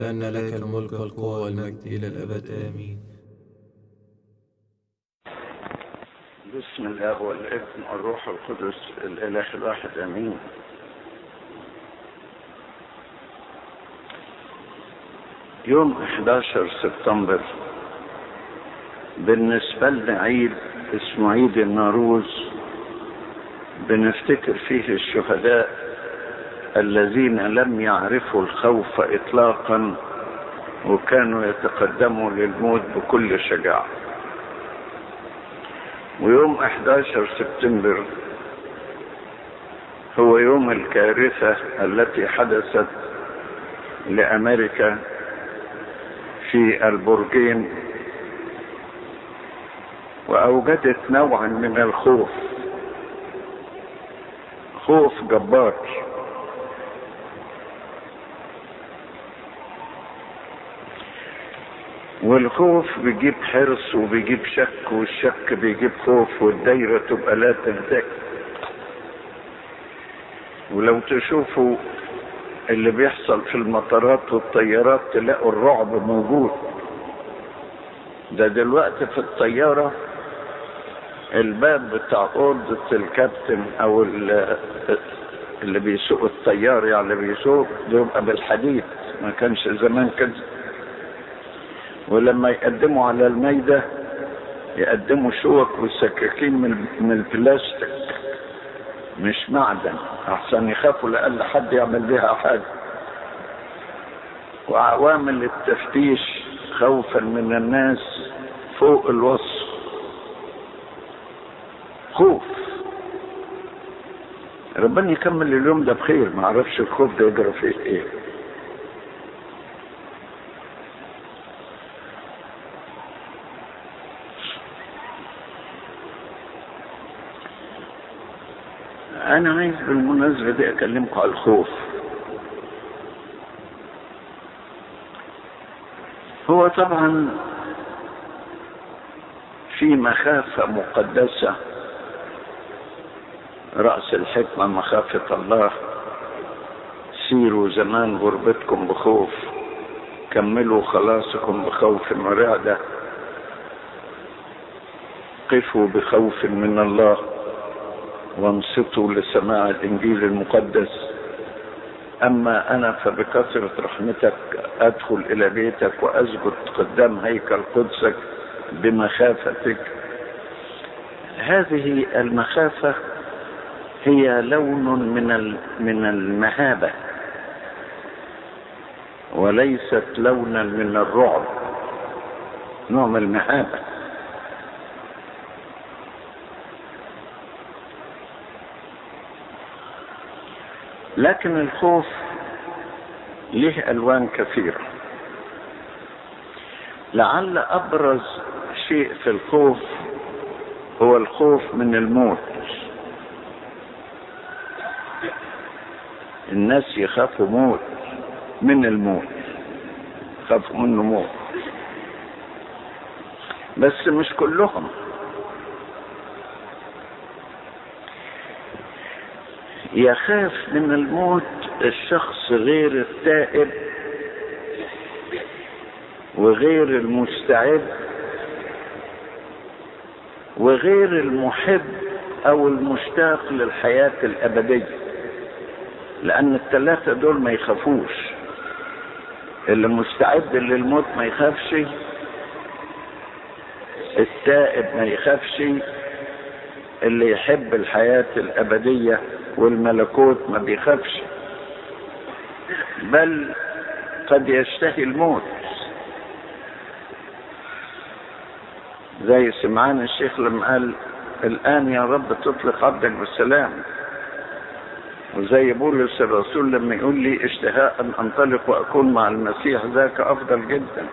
لأن لك الملك والقوة والمجد إلى الأبد آمين بسم الله والابن والروح القدس الاله الواحد امين يوم 11 سبتمبر بالنسبة لنا عيد اسمه عيد الناروز بنفتكر فيه الشهداء الذين لم يعرفوا الخوف اطلاقا وكانوا يتقدموا للموت بكل شجاعه ويوم 11 سبتمبر هو يوم الكارثة التي حدثت لأمريكا في البرجين وأوجدت نوعا من الخوف خوف جبار والخوف بيجيب حرص وبيجيب شك والشك بيجيب خوف والدايرة تبقى لا تنتهي ولو تشوفوا اللي بيحصل في المطارات والطيارات تلاقوا الرعب موجود ده دلوقتي في الطيارة الباب بتاع أوضة الكابتن أو اللي بيسوق الطيار يعني اللي بيسوق بيبقى بالحديد ما كانش زمان كده ولما يقدموا على الميدة يقدموا شوك وسكاكين من من البلاستيك مش معدن احسن يخافوا لأقل حد يعمل بها حاجة وعوامل التفتيش خوفا من الناس فوق الوصف خوف ربنا يكمل اليوم ده بخير ما اعرفش الخوف ده يجرى فيه ايه انا عايز بالمناسبة دي اكلمكم على الخوف هو طبعا في مخافة مقدسة رأس الحكمة مخافة الله سيروا زمان غربتكم بخوف كملوا خلاصكم بخوف ورعدة قفوا بخوف من الله وانصتوا لسماع الانجيل المقدس اما انا فبكثره رحمتك ادخل الى بيتك واسجد قدام هيكل قدسك بمخافتك هذه المخافه هي لون من من المهابه وليست لونا من الرعب نوع من المهابه لكن الخوف له الوان كثيره لعل ابرز شيء في الخوف هو الخوف من الموت الناس يخافوا موت من الموت يخافوا منه موت بس مش كلهم يخاف من الموت الشخص غير التائب وغير المستعد وغير المحب او المشتاق للحياة الابدية لان الثلاثة دول ما يخافوش اللي مستعد للموت ما يخافش التائب ما يخافش اللي يحب الحياة الابدية والملكوت ما بيخافش بل قد يشتهي الموت زي سمعان الشيخ لما قال الآن يا رب تطلق عبدك بالسلام وزي بولس الرسول لما يقول لي اشتهاء أن أنطلق وأكون مع المسيح ذاك أفضل جدا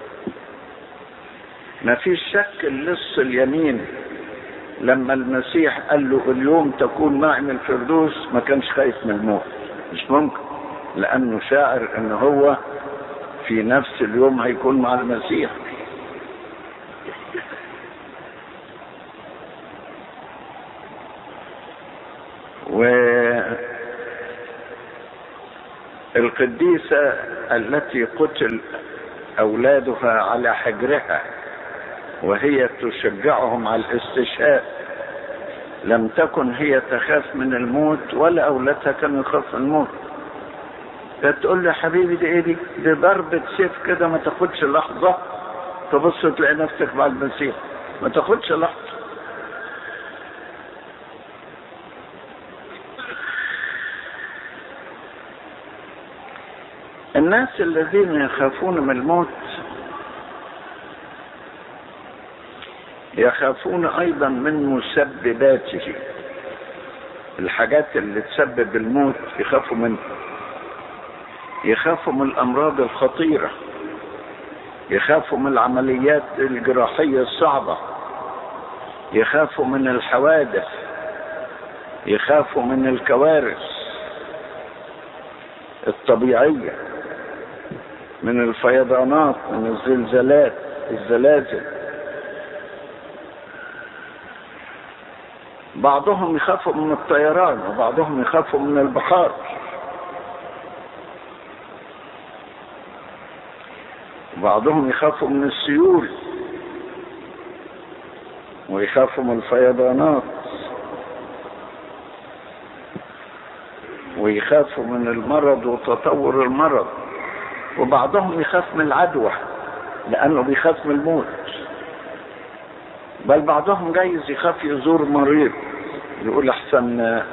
ما فيش شك اللص اليمين لما المسيح قال له اليوم تكون معي من الفردوس ما كانش خايف من الموت مش ممكن لانه شاعر ان هو في نفس اليوم هيكون مع المسيح و القديسة التي قتل أولادها على حجرها وهي تشجعهم على الاستشهاد لم تكن هي تخاف من الموت ولا أولادها كانوا يخافوا من الموت تقول له حبيبي دي ايه دي؟ دي ضربة سيف كده ما تاخدش لحظة تبص تلاقي نفسك مع المسيح ما تاخدش لحظة الناس الذين يخافون من الموت يخافون ايضا من مسبباته الحاجات اللي تسبب الموت يخافوا منها يخافوا من الامراض الخطيره يخافوا من العمليات الجراحيه الصعبه يخافوا من الحوادث يخافوا من الكوارث الطبيعيه من الفيضانات من الزلزالات الزلازل بعضهم يخافوا من الطيران وبعضهم يخافوا من البحار بعضهم يخافوا من السيول ويخافوا من الفيضانات ويخافوا من المرض وتطور المرض وبعضهم يخاف من العدوى لانه بيخاف من الموت بل بعضهم جايز يخاف يزور مريض يقول احسن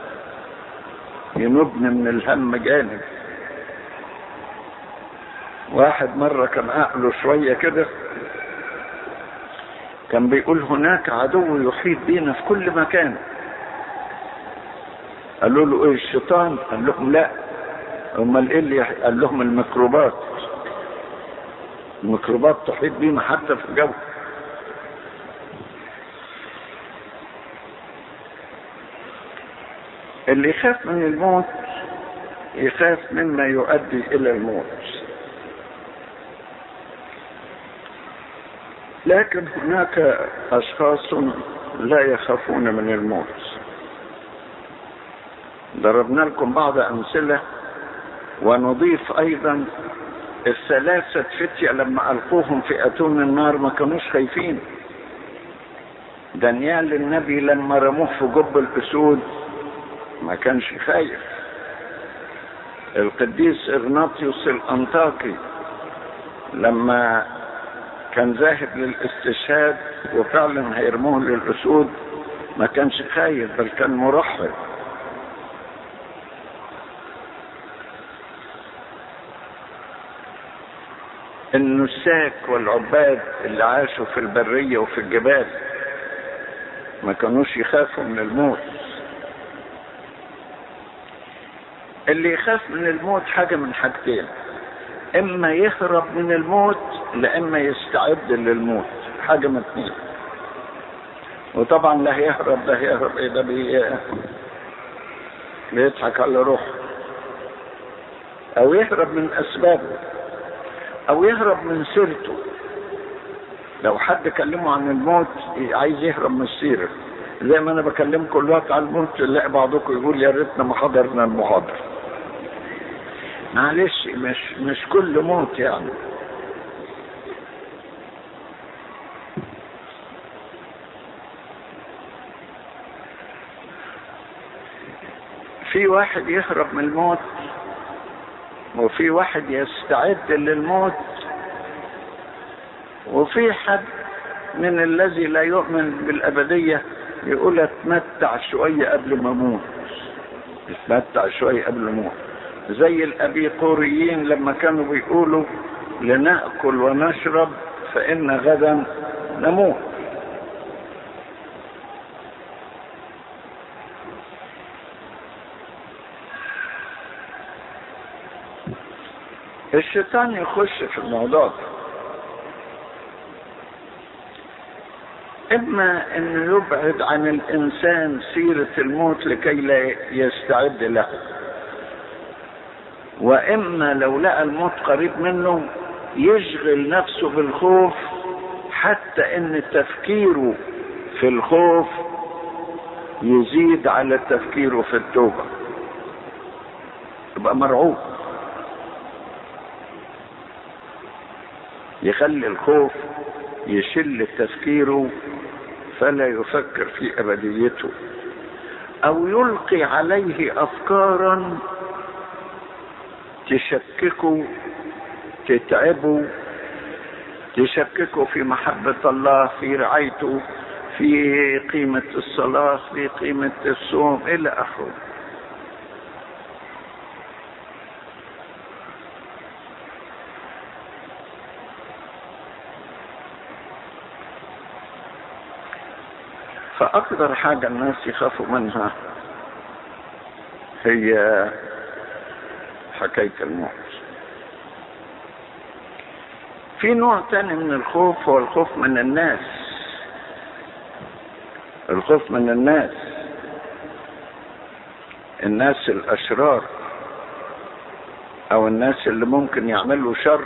ينبني من الهم جانب واحد مرة كان عقله شوية كده كان بيقول هناك عدو يحيط بينا في كل مكان قالوا له ايه الشيطان قال لهم لا امال ايه اللي قال لهم الميكروبات الميكروبات تحيط بينا حتى في الجو اللي يخاف من الموت يخاف مما يؤدي الى الموت لكن هناك اشخاص لا يخافون من الموت ضربنا لكم بعض امثله ونضيف ايضا الثلاثه فتيه لما القوهم في اتون النار ما كانوش خايفين دانيال النبي لما رموه في جب الاسود ما كانش خايف القديس اغناطيوس الانطاكي لما كان ذاهب للاستشهاد وفعلا هيرموه للاسود ما كانش خايف بل كان مرحب النساك والعباد اللي عاشوا في البرية وفي الجبال ما كانوش يخافوا من الموت اللي يخاف من الموت حاجة من حاجتين اما يهرب من الموت لاما يستعد للموت حاجة من اتنين وطبعا لا يهرب لا يهرب ايه ده بي... بيضحك على روحه او يهرب من اسبابه او يهرب من سيرته لو حد كلمه عن الموت عايز يهرب من السيره زي ما انا بكلمكم دلوقتي على الموت تلاقي بعضكم يقول يا ريتنا ما حضرنا المحاضره معلش مش مش كل موت يعني في واحد يهرب من الموت وفي واحد يستعد للموت وفي حد من الذي لا يؤمن بالأبدية يقول اتمتع شوية قبل ما اموت اتمتع شوية قبل ما اموت زي الأبيقوريين لما كانوا بيقولوا لنأكل ونشرب فإن غدا نموت الشيطان يخش في الموضوع ده اما انه يبعد عن الانسان سيرة الموت لكي لا يستعد له واما لو لقى الموت قريب منه يشغل نفسه بالخوف حتى ان تفكيره في الخوف يزيد على تفكيره في التوبة يبقى مرعوب يخلي الخوف يشل تفكيره فلا يفكر في ابديته او يلقي عليه افكارا تشككه تتعبه تشككه في محبة الله في رعايته في قيمة الصلاة في قيمة الصوم إلى آخره فأكثر حاجة الناس يخافوا منها هي حكاية الموت في نوع تاني من الخوف هو الخوف من الناس الخوف من الناس الناس الأشرار أو الناس اللي ممكن يعملوا شر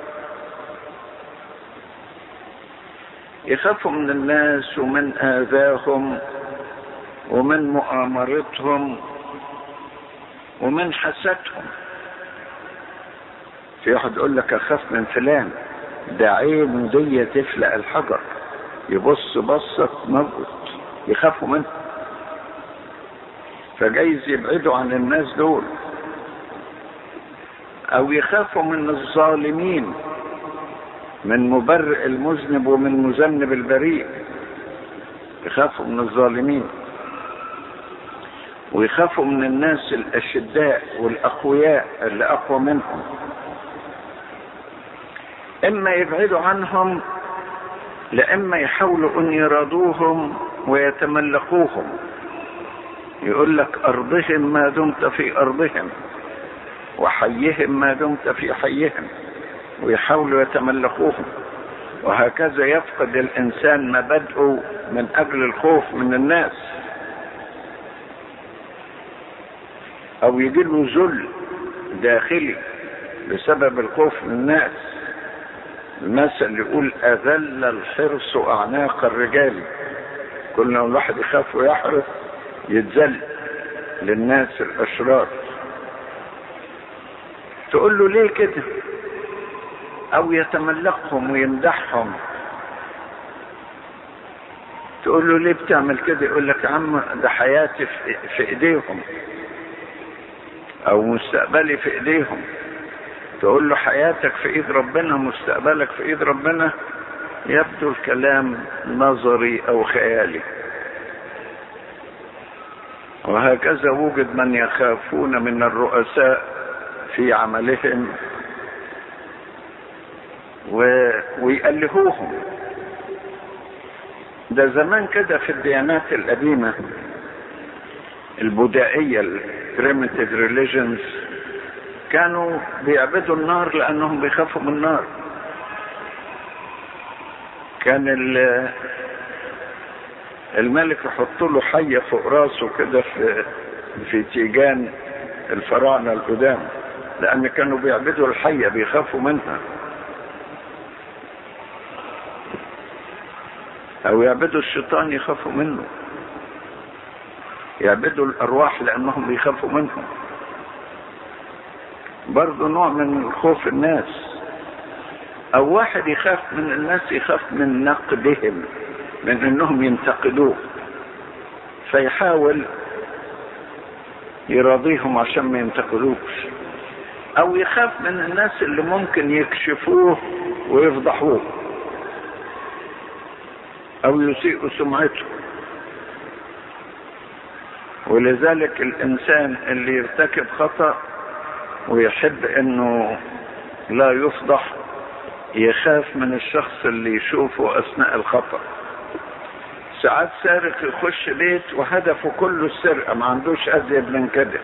يخافوا من الناس ومن آذاهم ومن مؤامرتهم ومن حسدهم في واحد يقول لك اخاف من فلان ده عينه دي تفلق الحجر يبص بصة تموت يخافوا منه فجايز يبعدوا عن الناس دول او يخافوا من الظالمين من مبرئ المذنب ومن مذنب البريء يخافوا من الظالمين ويخافوا من الناس الاشداء والاقوياء اللي اقوى منهم اما يبعدوا عنهم لاما يحاولوا ان يرادوهم ويتملقوهم يقول لك ارضهم ما دمت في ارضهم وحيهم ما دمت في حيهم ويحاولوا يتملقوهم وهكذا يفقد الانسان مبادئه من اجل الخوف من الناس او يجيله ذل داخلي بسبب الخوف من الناس المثل يقول اذل الحرص اعناق الرجال كل ما الواحد يخاف ويحرص يتذل للناس الاشرار تقول له ليه كده او يتملقهم ويمدحهم تقول له ليه بتعمل كده يقول لك يا عم ده حياتي في ايديهم او مستقبلي في ايديهم تقول له حياتك في ايد ربنا مستقبلك في ايد ربنا يبدو الكلام نظري او خيالي وهكذا وجد من يخافون من الرؤساء في عملهم و... ويألهوهم ده زمان كده في الديانات القديمة البدائية البريمتيف ريليجنز كانوا بيعبدوا النار لأنهم بيخافوا من النار كان الملك يحط له حية فوق راسه كده في في تيجان الفراعنة القدام لأن كانوا بيعبدوا الحية بيخافوا منها او يعبدوا الشيطان يخافوا منه يعبدوا الارواح لانهم بيخافوا منهم برضه نوع من خوف الناس او واحد يخاف من الناس يخاف من نقدهم من انهم ينتقدوه فيحاول يراضيهم عشان ما ينتقدوش او يخاف من الناس اللي ممكن يكشفوه ويفضحوه او يسيء سمعته ولذلك الانسان اللي يرتكب خطأ ويحب انه لا يفضح يخاف من الشخص اللي يشوفه اثناء الخطأ ساعات سارق يخش بيت وهدفه كله السرقة ما عندوش ازيد من كده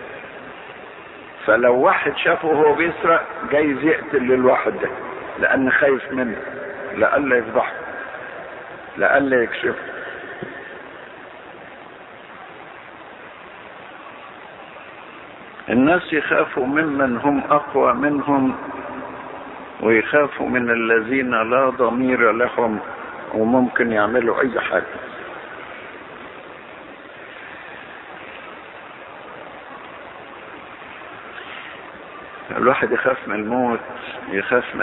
فلو واحد شافه وهو بيسرق جايز يقتل الواحد ده لان خايف منه لألا يفضحه لألا يكشفه الناس يخافوا ممن هم أقوى منهم ويخافوا من الذين لا ضمير لهم وممكن يعملوا أي حاجة الواحد يخاف من الموت يخاف من